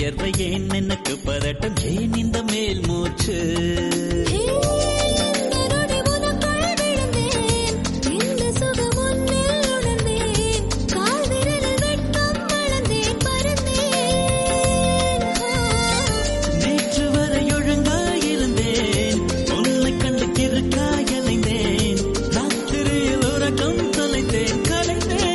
வியர்வை ஏன் எனக்கு பதட்டம் ஏன் இந்த மேல் மூச்சு நொடி உனக்குள் விழுந்தேன் இந்த சுகம் உன்னில் உணர்ந்தேன் கால் விரலில் வெட்கம் வளர்ந்தேன் பறந்தேன் நேற்று வரை ஒழுங்காயிருந்தேன் உன்னை கண்டு கிறுக்காய் அலைந்தேன் ராத்திரியில் உறக்கம் தொலைத்தேன் கலைந்தேன்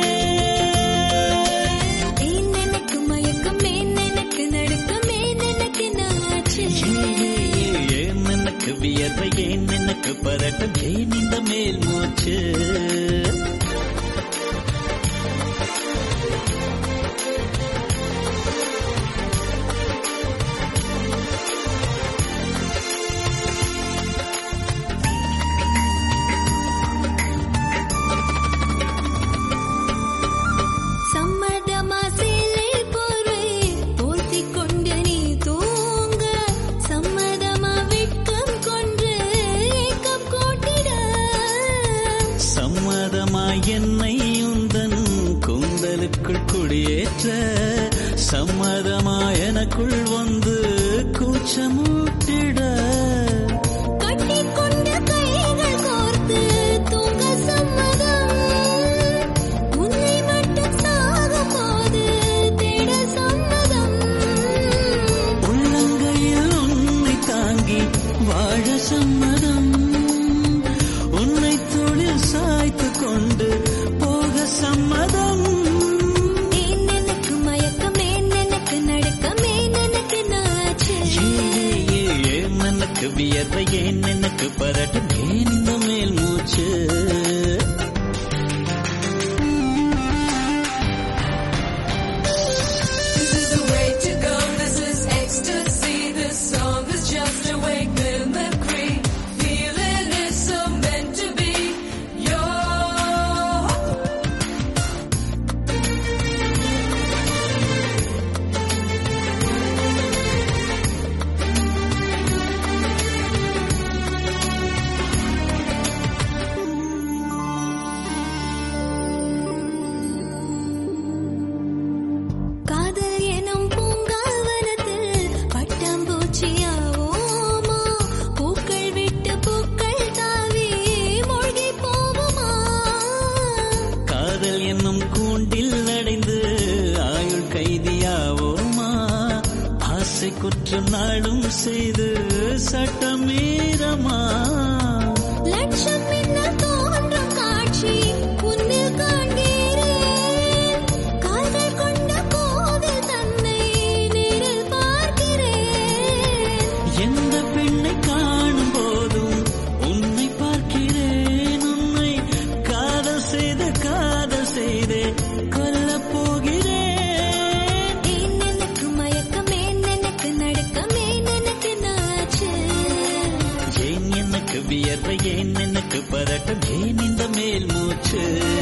ஏன் எனக்கு மயக்கம் ஏன் எனக்கு நடுக்கம் ஏன் எனக்கு நாச்சு ஏன் எனக்கு வியர்வை ஏன் எனக்கு பதட்டம் ஏன் இந்த மேல் மூச்சு சம்மதமா சேலை போர்வை போர்த்திக் கொண்டு நீ தூங்க சம்மதமா வெட்கம் கொன்று ஏக்கம் கூட்டிட சம்மதமாய் என்னை உந்தன் கூந்தலுக்குள் குடியேற்ற சம்மதமாய் எனக்குள் வந்து கூச்சமூட்டிட கட்டிக்கொண்ட கைகள் கோர்த்து தூங்க சம்மதம் உன்னை மட்டும் சாகும் போது தேட சம்மதம் உள்ளங்கையில் உன்னை தாங்கி வாழ சம்மதம் உன்னை தொழில் சாய்த்து கொண்டு போக சம்மதம் ஏன் எனக்கு மயக்கம் ஏன் எனக்கு நடுக்கம் ஏன் எனக்கு நாச்சு ஏ, ஏ, ஏன் எனக்கு வியர்வை ஏன் எனக்கு பரட்டும் ஏன் இந்த மேல் மூச்சு This is the way to go. This is ecstasy. This song is just a wake mimicry. Feeling is so meant to be. Your காதல் எனும் பூங்காவனத்தில் பட்டாம்பூச்சியாவோமா பூக்கள் விட்டு பூக்கள் தாவி மூழ்கி போகுமா காதல் என்னும் கூண்டில் அடைந்து ஆயுள் கைதியாவோமா ஆசை குற்றம் நாடும் செய்து சட்டமீறமா லட்சம் மின்னல் தோன்றும் காட்சி உன்னில் காண்கிறேன் காதல் கொண்ட கோவில் தன்னை நேரில் பார்க்கிறேன் எந்த பெண்ணை காணும் போதும் உன்னை பார்க்கிறேன் உன்னை காதல் செய்த காதல் செய்தே கொல்லப் போகிறேன் ஏன் எனக்கு மயக்கம் ஏன் எனக்கு நடுக்கம் ஏன் எனக்கு நாச்சு ஏன் எனக்கு வியர்வை ஏன் எனக்கு பதட்டம் ஏன் இந்த மேல் மூச்சு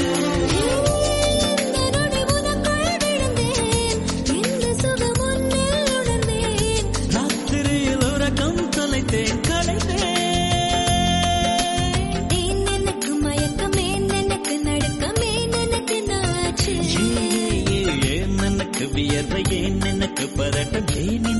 நொடி உனக்குள் விழுந்தேன் இந்த சுகம் உன்னில் உணர்ந்தேன் ராத்திரியில் உறக்கம் தொலைத்தேன் கலைந்தேன் ஏன் எனக்கு மயக்கம் ஏன் எனக்கு நடுக்கம் ஏன் எனக்கு நாச்சு ஏ, ஏ, ஏன் எனக்கு வியர்வை ஏன் எனக்கு பதட்டம் ஏன்